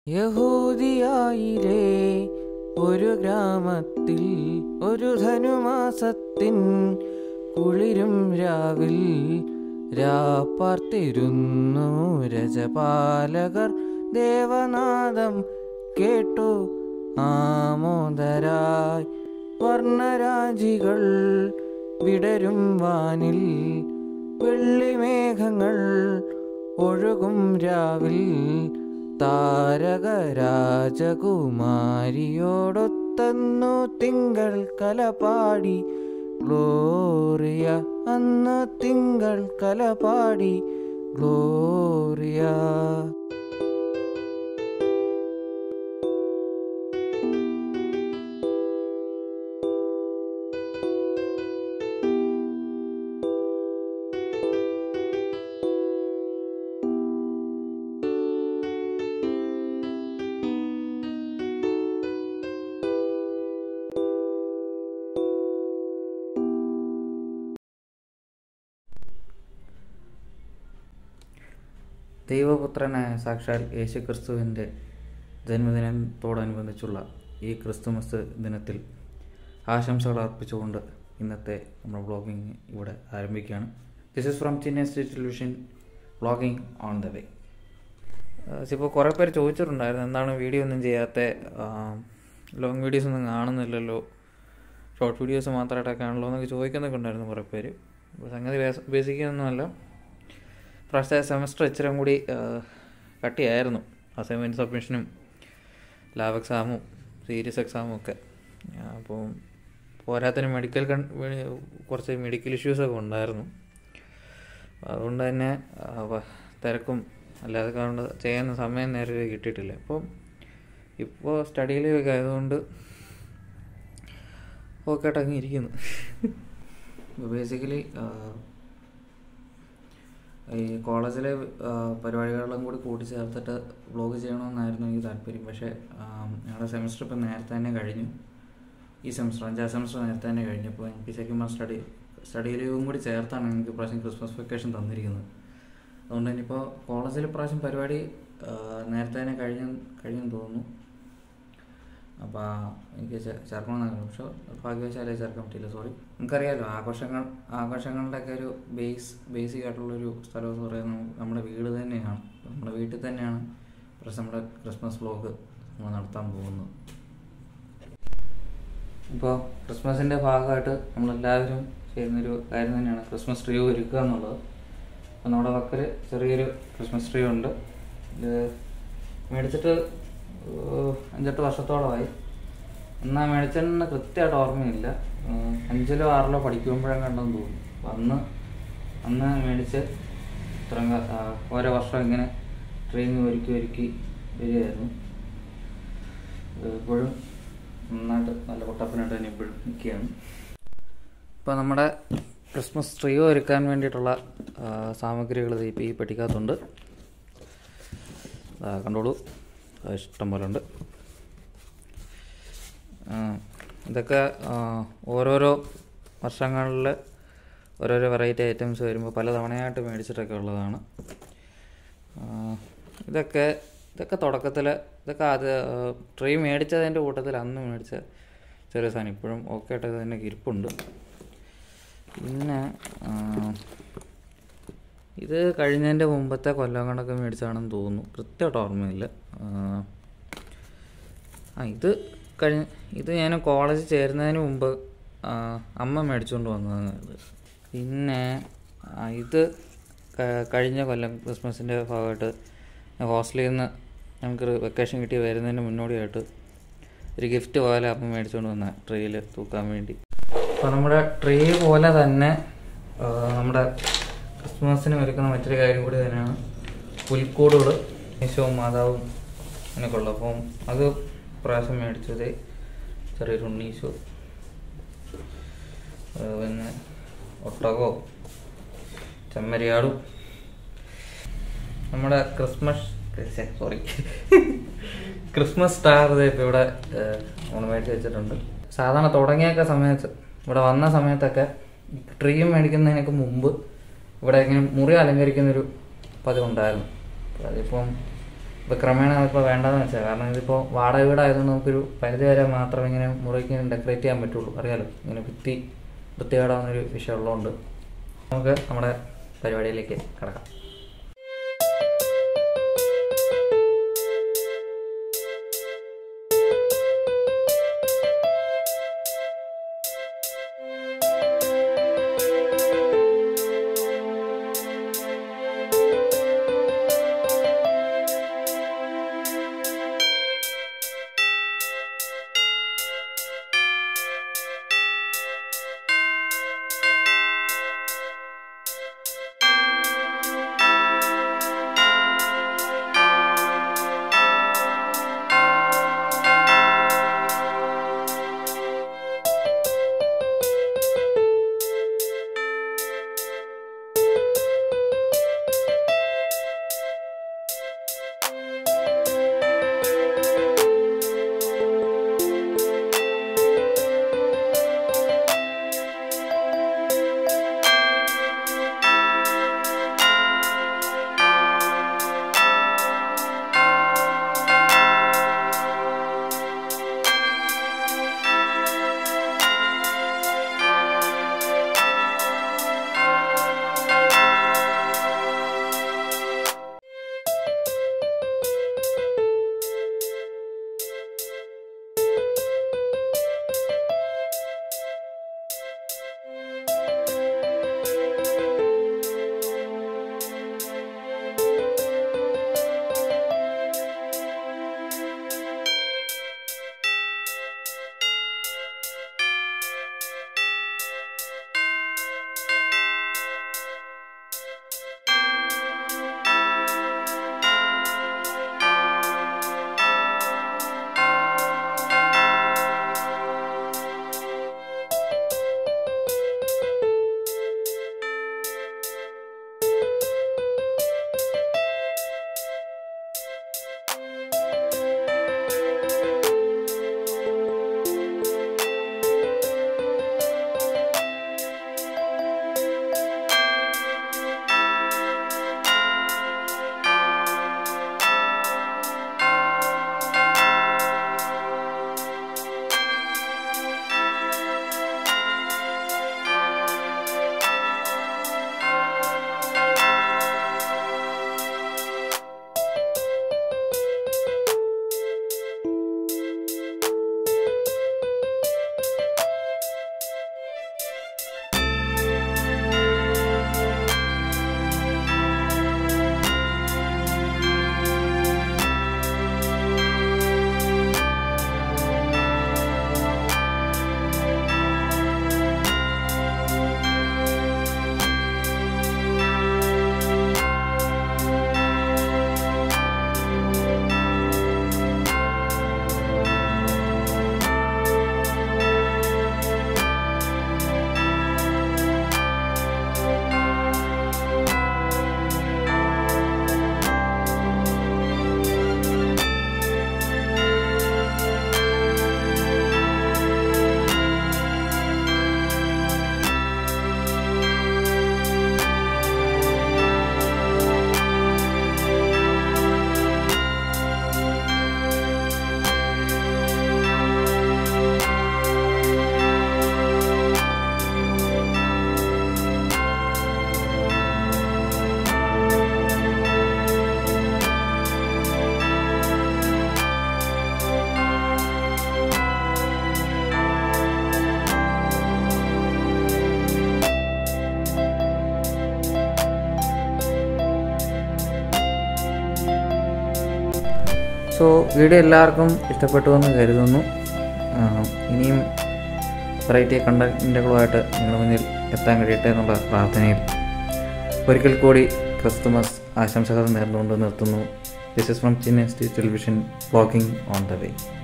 യഹൂദിയായിലെ ഒരു ഗ്രാമത്തിൽ ഒരു ധനുമാസത്തിൻ കുളിരും രാവിൽ രാപ്പാർത്തിരുന്നു രജപാലകർ ദേവനാദം കേട്ടു ആമോദരായി വർണ്ണരാജികൾ വിടരും വാനിൽ വെള്ളിമേഘങ്ങൾ ഒഴുകും രാവിൽ താരക രാജകുമാരിയോടൊത്തന്നു തിങ്കൾ കലപാടി ഗ്ലോറിയ അന്ന് തിങ്കൾ കലപാടി ഗ്ലോറിയ ദൈവപുത്രനായ സാക്ഷാൽ യേശുക്രിസ്തുവിൻ്റെ ജന്മദിനത്തോടനുബന്ധിച്ചുള്ള ഈ ക്രിസ്തുമസ് ദിനത്തിൽ ആശംസകൾ അർപ്പിച്ചുകൊണ്ട് ഇന്നത്തെ നമ്മുടെ വ്ളോഗിങ് ഇവിടെ ആരംഭിക്കുകയാണ് this is from Chinna state television vlogging on the way ഇപ്പോൾ കുറേ പേര് ചോദിച്ചിട്ടുണ്ടായിരുന്നു എന്താണ് വീഡിയോ ഒന്നും ചെയ്യാത്ത ലോങ് വീഡിയോസ് ഒന്നും കാണുന്നില്ലല്ലോ ഷോർട്ട് വീഡിയോസ് മാത്രമായിട്ടൊക്കെ ആണല്ലോ എന്നൊക്കെ ചോദിക്കുന്നൊക്കെ ഉണ്ടായിരുന്നു കുറേ പേര് അപ്പോൾ സംഗതി ബേസിക്കൊന്നുമല്ല പ്രാവശ്യത്തെ സെമസ്റ്റർ ഇച്ചിരി കൂടി കട്ടിയായിരുന്നു അസൈൻമെൻറ്റ് സബ്മിഷനും ലാബ് എക്സാമും സീരിയസ് എക്സാമും ഒക്കെ അപ്പോൾ പോരാത്തിന് മെഡിക്കൽ കൺ കുറച്ച് മെഡിക്കൽ ഇഷ്യൂസൊക്കെ ഉണ്ടായിരുന്നു അതുകൊണ്ട് തന്നെ തിരക്കും അല്ലാതെ കൊണ്ട് ചെയ്യുന്ന സമയം നേരെ കിട്ടിയിട്ടില്ല അപ്പം ഇപ്പോൾ സ്റ്റഡിയിലൊക്കെ ആയതുകൊണ്ട് ഓക്കെ ആയിട്ട് ഇരിക്കുന്നു ബേസിക്കലി ഈ കോളേജിലെ പരിപാടികളെല്ലാം കൂടി കൂട്ടിച്ചേർത്തിട്ട് വ്ളോഗ് ചെയ്യണമെന്നായിരുന്നു എനിക്ക് താല്പര്യം പക്ഷേ ഞങ്ങളുടെ സെമിസ്റ്റർ ഇപ്പം നേരത്തെ തന്നെ കഴിഞ്ഞു ഈ സെമിസ്റ്റർ അഞ്ചാം സെമിസ്റ്റർ നേരത്തെ തന്നെ കഴിഞ്ഞു അപ്പോൾ എനിക്ക് ശരിക്കും സ്റ്റഡി സ്റ്റഡി ലീവും കൂടി ചേർത്താണ് എനിക്ക് പ്രാവശ്യം ക്രിസ്മസ് വെക്കേഷൻ തന്നിരിക്കുന്നത് അതുകൊണ്ട് തന്നെ ഇപ്പോൾ കോളേജിൽ പ്രാവശ്യം പരിപാടി നേരത്തെ തന്നെ കഴിഞ്ഞ കഴിഞ്ഞെന്ന് തോന്നുന്നു അപ്പോൾ എനിക്ക് ചേർക്കണമെന്നായിരുന്നു പക്ഷെ ഭാഗ്യവശാലേ ചേർക്കാൻ പറ്റില്ല സോറി നമുക്കറിയാലോ ആഘോഷങ്ങൾ ആഘോഷങ്ങളുടെയൊക്കെ ഒരു ബേസ് ബേസിക് ആയിട്ടുള്ളൊരു സ്ഥലം എന്ന് പറയുന്നത് നമ്മുടെ വീട് തന്നെയാണ് നമ്മുടെ വീട്ടിൽ തന്നെയാണ് പക്ഷെ നമ്മുടെ ക്രിസ്മസ് വ്ലോഗ് നമ്മൾ നടത്താൻ പോകുന്നത് ഇപ്പോൾ ക്രിസ്മസിൻ്റെ ഭാഗമായിട്ട് നമ്മളെല്ലാവരും ചെയ്യുന്നൊരു കാര്യം തന്നെയാണ് ക്രിസ്മസ് ട്രീ ഒരുക്കുക എന്നുള്ളത് അപ്പോൾ നമ്മുടെ പക്കൽ ചെറിയൊരു ക്രിസ്മസ് ട്രീ ഉണ്ട് ഇത് മേടിച്ചിട്ട് അഞ്ചെട്ട് വർഷത്തോളമായി എന്നാൽ മേടിച്ചെന്ന് കൃത്യമായിട്ട് ഓർമ്മയില്ല അഞ്ചിലോ ആറിലോ പഠിക്കുമ്പോഴും കണ്ടെന്ന് തോന്നുന്നു അപ്പം അന്ന് അന്ന് മേടിച്ച് ഇത്രയും ഓരോ വർഷം ഇങ്ങനെ ട്രെയിൻ ഒരുക്കി ഒരുക്കി വരികയായിരുന്നു ഇപ്പോഴും നന്നായിട്ട് നല്ല പൊട്ടപ്പനായിട്ട് തന്നെ ഇപ്പോഴും നിൽക്കുകയാണ് ഇപ്പോൾ നമ്മുടെ ക്രിസ്മസ് ട്രീ ഒരുക്കാൻ വേണ്ടിയിട്ടുള്ള സാമഗ്രികൾ ഇപ്പോൾ ഈ പെട്ടിക്കകത്തുണ്ട് കണ്ടോളൂ ഇഷ്ടം പോലെ ഉണ്ട് ഇതൊക്കെ ഓരോരോ വർഷങ്ങളിൽ ഓരോരോ വെറൈറ്റി ഐറ്റംസ് വരുമ്പോൾ പല തവണയായിട്ട് മേടിച്ചിട്ടൊക്കെ ഉള്ളതാണ് ഇതൊക്കെ ഇതൊക്കെ തുടക്കത്തിൽ ഇതൊക്കെ അത് ട്രീ മേടിച്ചതിൻ്റെ കൂട്ടത്തിൽ അന്ന് മേടിച്ച ചെറിയ സാധനം ഇപ്പോഴും ഓക്കെ ആയിട്ട് തന്നെ ഇരിപ്പുണ്ട് പിന്നെ ഇത് കഴിഞ്ഞതിൻ്റെ മുമ്പത്തെ കൊല്ലം കണക്ക് മേടിച്ചാണെന്ന് തോന്നുന്നു കൃത്യമായിട്ട് ഓർമ്മയില്ല ആ ഇത് കഴിഞ്ഞ ഇത് ഞാൻ കോളേജിൽ ചേരുന്നതിന് മുമ്പ് അമ്മ മേടിച്ചുകൊണ്ട് വന്നതാണ് ഇത് പിന്നെ ഇത് കഴിഞ്ഞ കൊല്ലം ക്രിസ്മസിൻ്റെ ഭാഗമായിട്ട് ഹോസ്റ്റലിൽ നിന്ന് ഞങ്ങൾക്ക് വെക്കേഷൻ കിട്ടി വരുന്നതിന് മുന്നോടിയായിട്ട് ഒരു ഗിഫ്റ്റ് പോലെ അമ്മ മേടിച്ചുകൊണ്ട് വന്ന ട്രീയിൽ തൂക്കാൻ വേണ്ടി അപ്പോൾ നമ്മുടെ ട്രീ പോലെ തന്നെ നമ്മുടെ ക്രിസ്മസിന് ഒരുക്കുന്ന മറ്റൊരു കാര്യം കൂടി തന്നെയാണ് പുൽക്കൂടുകൾ യേശുവും മാതാവും അങ്ങനെയൊക്കെ ഉള്ളത് അപ്പം അത് പ്രാവശ്യം മേടിച്ചത് ചെറിയൊരു ഉണ്ണീശു പിന്നെ ഒട്ടകോ ചെമ്മരിയാടും നമ്മുടെ ക്രിസ്മസ് സോറി ക്രിസ്മസ് സ്റ്റാർ ഇപ്പോൾ ഇവിടെ നമ്മൾ മേടിച്ച് വെച്ചിട്ടുണ്ട് സാധാരണ തുടങ്ങിയൊക്കെ സമയത്ത് ഇവിടെ വന്ന സമയത്തൊക്കെ ട്രീയും മേടിക്കുന്നതിനൊക്കെ മുമ്പ് ഇവിടെ ഇങ്ങനെ മുറി അലങ്കരിക്കുന്നൊരു പതിവുണ്ടായിരുന്നു അപ്പോൾ അതിപ്പം ഇപ്പോൾ ക്രമേണ ഇപ്പോൾ വേണ്ടെന്ന് വെച്ചാൽ കാരണം ഇതിപ്പോൾ വാടക വീടായതുകൊണ്ട് നമുക്കൊരു പരിധി വരെ മാത്രം ഇങ്ങനെ മുറിക്ക് ഡെക്കറേറ്റ് ചെയ്യാൻ പറ്റുള്ളൂ അറിയാലോ ഇങ്ങനെ ഭിത്തി വൃത്തികേടാവുന്നൊരു വിഷയം ഉള്ളതുകൊണ്ട് നമുക്ക് നമ്മുടെ പരിപാടിയിലേക്ക് കിടക്കാം സോ വീഡിയോ എല്ലാവർക്കും ഇഷ്ടപ്പെട്ടു എന്ന് കരുതുന്നു ആ, ഇനിയും വെറൈറ്റി കണ്ടൻറ്റുകളുമായിട്ട് നിങ്ങളുടെ മുന്നിൽ എത്താൻ കഴിയട്ടെ എന്നുള്ള പ്രാർത്ഥനയിൽ ഒരിക്കൽ കൂടി ക്രിസ്തുമസ് ആശംസകൾ നേർന്നുകൊണ്ട് നിർത്തുന്നു this is from Chinnas television blogging on the way